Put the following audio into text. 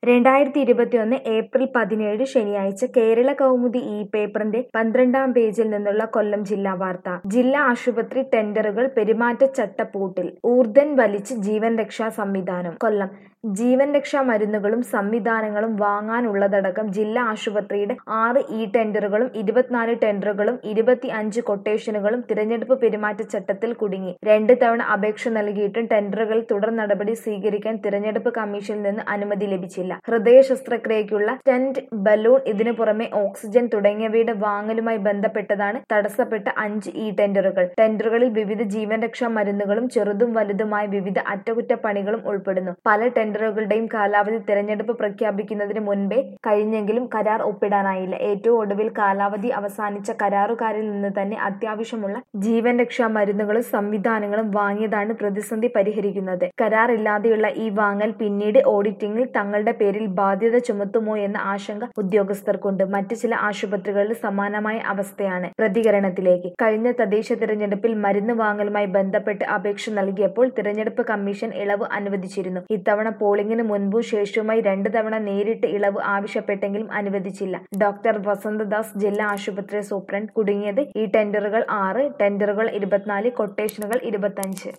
രണ്ടായിരത്തി ഇരുപത്തിയൊന്ന് ഏപ്രിൽ പതിനേഴ് ശനിയാഴ്ച കേരള കൗമുദി ഈ പേപ്പറിന്റെ പന്ത്രണ്ടാം പേജിൽ നിന്നുള്ള കൊല്ലം ജില്ലാ വാർത്ത ജില്ലാ ആശുപത്രി ടെൻഡറുകൾ പെരുമാറ്റച്ചട്ടപ്പൂട്ടിൽ ഊർധൻ വലിച്ച് ജീവൻ രക്ഷാ സംവിധാനം കൊല്ലം ജീവൻ രക്ഷാ മരുന്നുകളും സംവിധാനങ്ങളും വാങ്ങാനുള്ളതടക്കം ജില്ലാ ആശുപത്രിയുടെ ആറ് ഇ ടെൻഡറുകളും ഇരുപത്തിനാല് ടെൻഡറുകളും ഇരുപത്തി അഞ്ച് കൊട്ടേഷനുകളും തിരഞ്ഞെടുപ്പ് പെരുമാറ്റച്ചട്ടത്തിൽ കുടുങ്ങി രണ്ട് തവണ അപേക്ഷ നൽകിയിട്ടും ടെൻഡറുകളിൽ തുടർ നടപടി സ്വീകരിക്കാൻ തിരഞ്ഞെടുപ്പ് കമ്മീഷനിൽ നിന്ന് അനുമതി ലഭിച്ചില്ല ഹൃദയ ശസ്ത്രക്രിയയ്ക്കുള്ള സ്റ്റെന്റ് ബലൂൺ ഇതിനു പുറമെ ഓക്സിജൻ തുടങ്ങിയവയുടെ വാങ്ങലുമായി ബന്ധപ്പെട്ടതാണ് തടസ്സപ്പെട്ട അഞ്ച് ഇ ടെൻഡറുകൾ ടെൻഡറുകളിൽ വിവിധ ജീവൻ രക്ഷാ മരുന്നുകളും ചെറുതും വലുതുമായ വിവിധ അറ്റകുറ്റപ്പണികളും ഉൾപ്പെടുന്നു പല ടെൻഡറുകളുടെയും കാലാവധി തിരഞ്ഞെടുപ്പ് പ്രഖ്യാപിക്കുന്നതിന് മുൻപേ കഴിഞ്ഞെങ്കിലും കരാർ ഒപ്പിടാനായില്ല ഏറ്റവും ഒടുവിൽ കാലാവധി അവസാനിച്ച കരാറുകാരിൽ നിന്ന് തന്നെ അത്യാവശ്യമുള്ള ജീവൻ രക്ഷാ മരുന്നുകളും സംവിധാനങ്ങളും വാങ്ങിയതാണ് പ്രതിസന്ധി പരിഹരിക്കുന്നത് കരാർ ഇല്ലാതെയുള്ള ഈ വാങ്ങൽ പിന്നീട് ഓഡിറ്റിംഗിൽ തങ്ങളുടെ പേരിൽ ബാധ്യത ചുമത്തുമോ എന്ന ആശങ്ക ഉദ്യോഗസ്ഥർക്കുണ്ട് മറ്റ് ചില ആശുപത്രികളിൽ സമാനമായ അവസ്ഥയാണ് പ്രതികരണത്തിലേക്ക് കഴിഞ്ഞ തദ്ദേശ തിരഞ്ഞെടുപ്പിൽ മരുന്ന് വാങ്ങലുമായി ബന്ധപ്പെട്ട് അപേക്ഷ നൽകിയപ്പോൾ തിരഞ്ഞെടുപ്പ് കമ്മീഷൻ ഇളവ് അനുവദിച്ചിരുന്നു ഇത്തവണ പോളിംഗിന് മുൻപും ശേഷവുമായി രണ്ട് തവണ നേരിട്ട് ഇളവ് ആവശ്യപ്പെട്ടെങ്കിലും അനുവദിച്ചില്ല ഡോക്ടർ വസന്തദാസ് ജില്ലാ ആശുപത്രി സൂപ്രണ്ട് കുടുങ്ങിയത് ഈ ടെൻഡറുകൾ ആറ് ടെൻഡറുകൾ ഇരുപത്തിനാല് കൊട്ടേഷനുകൾ ഇരുപത്തഞ്ച്